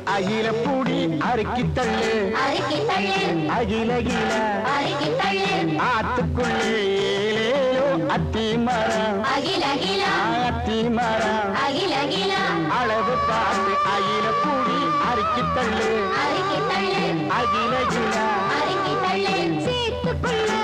அகில பூடி அறுக்கி தள்ளு அறுக்கி தள்ளு அகில கில அறுக்கி தள்ளு ஆத்துக்குள்ளே ஏலேலோ அத்தி மரம் அகில அகில அத்தி மரம் அகில அகில அளவு பார்த்து அகில பூடி அறுக்கி தள்ளு அறுக்கி தள்ளு அகில கில அறுக்கி தள்ளு சேத்துக்குள்ள